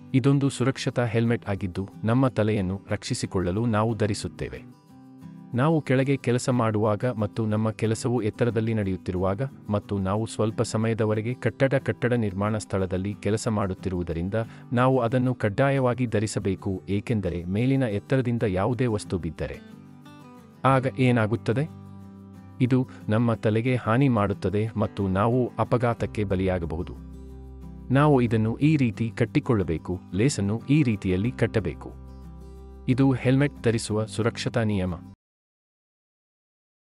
ಇದೊಂದು ಸುರಕ್ಷತಾ ಹೆಲ್ಮೆಟ್ ಆಗಿದ್ದು ನಮ್ಮ ತಲೆಯನ್ನು ರಕ್ಷಿಸಿಕೊಳ್ಳಲು ನಾವು ಧರಿಸುತ್ತೇವೆ ನಾವು ಕೆಳಗೆ ಕೆಲಸ ಮಾಡುವಾಗ ಮತ್ತು ನಮ್ಮ ಕೆಲಸವು ಎತ್ತರದಲ್ಲಿ ನಡೆಯುತ್ತಿರುವಾಗ ಮತ್ತು ನಾವು ಸ್ವಲ್ಪ ಸಮಯದವರೆಗೆ ಕಟ್ಟಡ ಕಟ್ಟಡ ನಿರ್ಮಾಣ ಸ್ಥಳದಲ್ಲಿ ಕೆಲಸ ಮಾಡುತ್ತಿರುವುದರಿಂದ ನಾವು ಅದನ್ನು ಕಡ್ಡಾಯವಾಗಿ ಧರಿಸಬೇಕು ಏಕೆಂದರೆ ಮೇಲಿನ ಎತ್ತರದಿಂದ ಯಾವುದೇ ವಸ್ತು ಬಿದ್ದರೆ ಆಗ ಏನಾಗುತ್ತದೆ ಇದು ನಮ್ಮ ತಲೆಗೆ ಹಾನಿ ಮಾಡುತ್ತದೆ ಮತ್ತು ನಾವು ಅಪಘಾತಕ್ಕೆ ಬಲಿಯಾಗಬಹುದು ನಾವು ಇದನ್ನು ಈ ರೀತಿ ಕಟ್ಟಿಕೊಳ್ಳಬೇಕು ಲೇಸನ್ನು ಈ ರೀತಿಯಲ್ಲಿ ಕಟ್ಟಬೇಕು ಇದು ಹೆಲ್ಮೆಟ್ ಧರಿಸುವ ಸುರಕ್ಷತಾ ನಿಯಮ